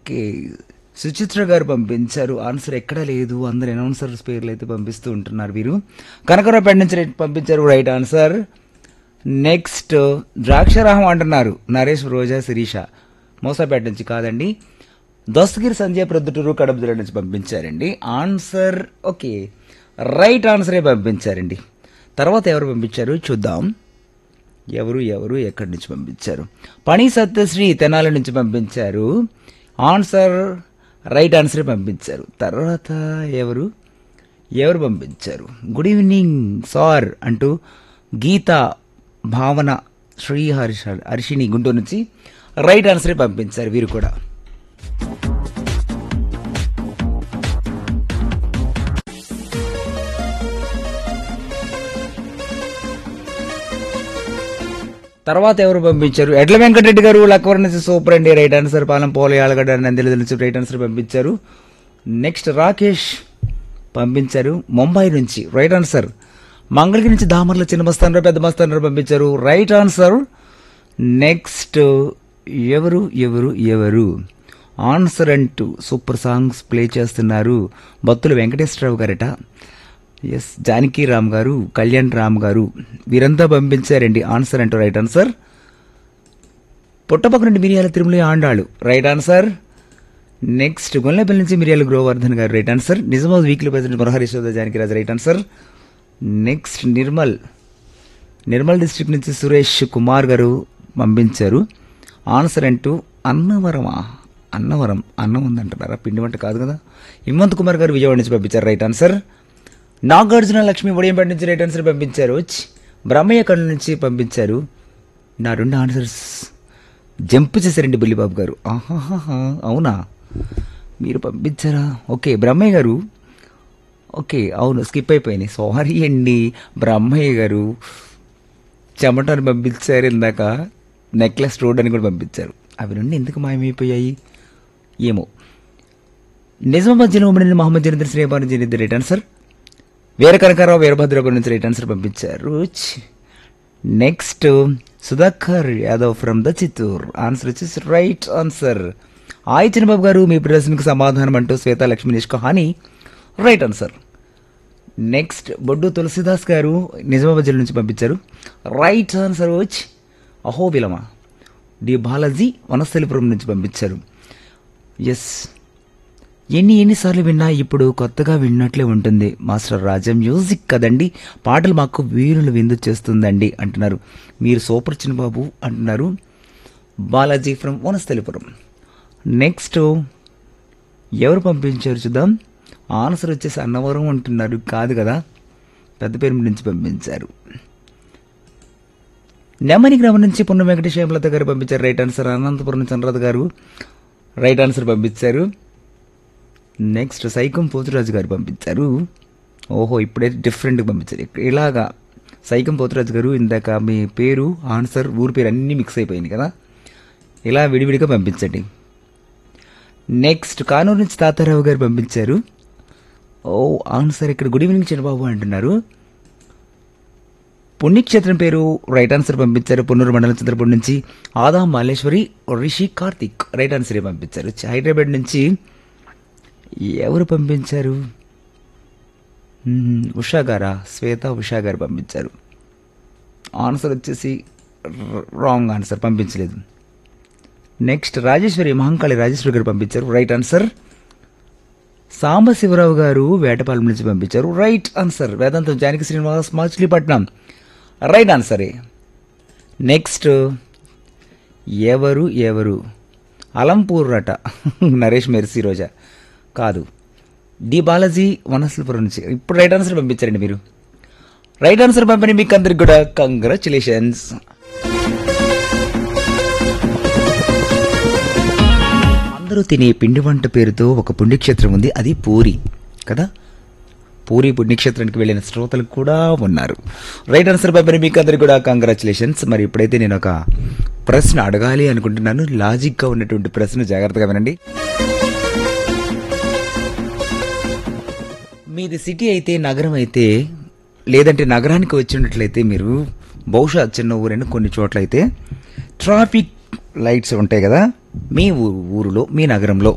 okay Suchitra గారు పంపించారు answer ఎక్కడా లేదు అందరు అనౌన్సర్స్ పేర్లు అయితే పంపిస్తూ ఉంటున్నారు వీరు కనకరావుపేట నుంచి రైట్ పంపించారు రైట్ ఆన్సర్ నెక్స్ట్ ద్రాక్షరాహం అంటున్నారు నరేష్ రోజా శిరీష మోసాపేట నుంచి కాదండి దస్తగిరి సంజయ్ ప్రొద్దుటూరు కడప జిల్లా నుంచి పంపించారండి ఆన్సర్ ఓకే రైట్ ఆన్సరే పంపించారండి తర్వాత ఎవరు పంపించారు చూద్దాం ఎవరు ఎవరు ఎక్కడి నుంచి పంపించారు పని సత్యశ్రీ తెనాలి నుంచి పంపించారు ఆన్సర్ రైట్ ఆన్సరే పంపించారు తర్వాత ఎవరు ఎవరు పంపించారు గుడ్ ఈవినింగ్ సార్ అంటూ గీత భావన శ్రీ హర్ష హర్షిని గుంటూరు నుంచి రైట్ ఆన్సరే పంపించారు వీరు కూడా తర్వాత ఎవరు పంపించారు ఎడ్ల వెంకటరెడ్డి గారు లక్వర్ నుంచి సూపర్ అండి రైట్ ఆన్సర్ పాలెం పోల ఆలగడ్డ నందిల నుంచి రైట్ ఆన్సర్ పంపించారు నెక్స్ట్ రాకేష్ పంపించారు ముంబై నుంచి రైట్ ఆన్సర్ మంగళగిరి నుంచి దామర్ల చిన్న మస్తానరావు పెద్ద మస్తానరావు పంపించారు రైట్ ఆన్సర్ నెక్స్ట్ ఎవరు ఎవరు ఎవరు ఆన్సర్ అంటూ సూపర్ సాంగ్స్ ప్లే చేస్తున్నారు భక్తులు వెంకటేశ్వరరావు గారట ఎస్ జానకి రామ్ గారు కళ్యాణ్ రామ్ గారు వీరంతా పంపించారండి ఆన్సర్ అంటూ రైట్ ఆన్సర్ పుట్టపక్క నుండి Miriyala Tirumala Andallu right answer next Gollapalli నుంచి మిరియాల గోవర్ధన్ గారు right answer Nizamabad weekly president Murahari Yashoda Janaki Raju right answer next Nirmal Nirmal district నుంచి సురేష్ కుమార్ గారు పంపించారు ఆన్సర్ అంటూ అన్నవరమా అన్నవరం అన్నం ఉందంటున్నారా పిండి వంట కాదు కదా హిమంత్ కుమార్ గారు విజయవాడ నుంచి పంపించారు రైట్ ఆన్సర్ నాగార్జున లక్ష్మి ఉదయంపేట నుంచి రైట్ ఆన్సర్ పంపించారు ఛ్, బ్రహ్మయ్య కళ్ళు నుంచి పంపించారు నా రెండు ఆన్సర్స్ జంప్ చేశారండి బుల్లిబాబు గారు ఆహాహా అవునా మీరు పంపించారా ఓకే బ్రహ్మయ్య గారు ఓకే అవును స్కిప్ అయిపోయినాయి సారీ అండి బ్రహ్మయ్య గారు చెమటని పంపించారు ఇందాక నెక్లెస్ రోడ్ అని కూడా పంపించారు అవి నుండి ఎందుకు మాయమైపోయాయి ఏమో నిజామాబాద్ జిల్లా ఉమ్మడి మహమ్మద్ జనీంద్ర శ్రీబాను జనీంద్ర రైట్ ఆన్సర్ వీర కనకారావు వీరభద్రపురం నుంచి రైట్ ఆన్సర్ పంపించారు next Sudhakar Yadav from the Chittoor answer వచ్చేసి రైట్ ఆన్సర్ ఆయి చిన్నబాబు గారు మీ ప్రశ్నకు సమాధానం అంటూ శ్వేత లక్ష్మీ నిష్కహాని right answer next Boddu Tulsidas garu Nizamabad జిల్లా నుంచి పంపించారు రైట్ ఆన్సర్ వచ్చి అహోబిలమా డి బాలాజీ వనస్థలిపురం నుంచి పంపించారు ఎస్ ఎన్ని ఎన్నిసార్లు విన్నా ఇప్పుడు కొత్తగా విన్నట్లే ఉంటుంది మాస్టర్ రాజా మ్యూజిక్ కదండి పాటలు మాకు వీరులు విందు చేస్తుందండి అంటున్నారు మీరు సూపర్ చిన్నబాబు అంటున్నారు బాలాజీ ఫ్రమ్ వనస్థలిపురం నెక్స్ట్ ఎవరు పంపించారు చూద్దాం ఆన్సర్ వచ్చేసి అన్నవరం అంటున్నారు కాదు కదా పెద్ద పేరు నుంచి పంపించారు నెమ్మని గ్రామం నుంచి పున్న వెంకటేశ్ హేమలత గారు పంపించారు రైట్ ఆన్సర్ అనంతపురం నుంచి అనురాధ గారు రైట్ ఆన్సర్ పంపించారు నెక్స్ట్ సైకం పోతురాజు గారు పంపించారు ఓహో ఇప్పుడైతే డిఫరెంట్గా పంపించారు ఇక- ఇలాగా సైకం పోతురాజు గారు ఇందాక మీ పేరు ఆన్సర్ ఊరి పేరు అన్నీ మిక్స్ అయిపోయింది కదా ఇలా విడివిడిగా పంపించండి నెక్స్ట్ కానూరు నుంచి తాతారావు గారు పంపించారు ఓ ఆన్సర్ ఇక్కడ గుడ్ ఈవినింగ్ చంద్రబాబు అంటున్నారు పుణ్యక్షేత్రం పేరు రైట్ ఆన్సర్ పంపించారు పున్నూరు మండలం చంద్రపూర్ నుంచి ఆదా మాలేశ్వరి రిషి కార్తిక్ రైట్ ఆన్సర్ పంపించారు హైదరాబాద్ నుంచి ఎవరు పంపించారు మ్మ్, ఉషా గారా శ్వేత ఉషా గారు పంపించారు ఆన్సర్ వచ్చేసి ర- రాంగ్ ఆన్సర్ పంపించలేదు నెక్స్ట్ రాజేశ్వరి మహంకాళి రాజేశ్వరి గారు పంపించారు రైట్ ఆన్సర్ సాంబశివరావు గారు వేటపాలెం నుంచి పంపించారు right answer Vedantam Janaki Srinivas Machilipatnam right ఆన్సరే నెక్స్ట్ ఎవరు ఎవరు అలంపూర్ అట నరేష్ మెర్సీ రోజా కాదు డి బాలాజీ వనస్లపురం నుంచి ఇప్పుడు రైట్ ఆన్సర్ పంపించారండి మీరు రైట్ ఆన్సర్ పంపిణీ మీకు అందరికి కూడా కంగ్రాచులేషన్స్ అందరూ తినే పిండి వంట పేరుతో ఒక పుణ్యక్షేత్రం ఉంది అది పూరి కదా పూరి పుణ్యక్షేత్రానికి వెళ్ళిన శ్రోతలు కూడా ఉన్నారు రైట్ ఆన్సర్ పంపిణీ మీకు అందరికి కూడా కంగ్రాచులేషన్స్ మరి ఇప్పుడైతే నేను ఒక ప్రశ్న అడగాలి అనుకుంటున్నాను లాజిక్గా ఉన్నటువంటి ప్రశ్న జాగ్రత్తగా వినండి మీది సిటీ అయితే నగరం అయితే లేదంటే నగరానికి వచ్చినట్లయితే మీరు బహుశా చిన్న ఊరైన కొన్ని చోట్ల అయితే ట్రాఫిక్ లైట్స్ ఉంటాయి కదా మీ ఊ- ఊరిలో మీ నగరంలో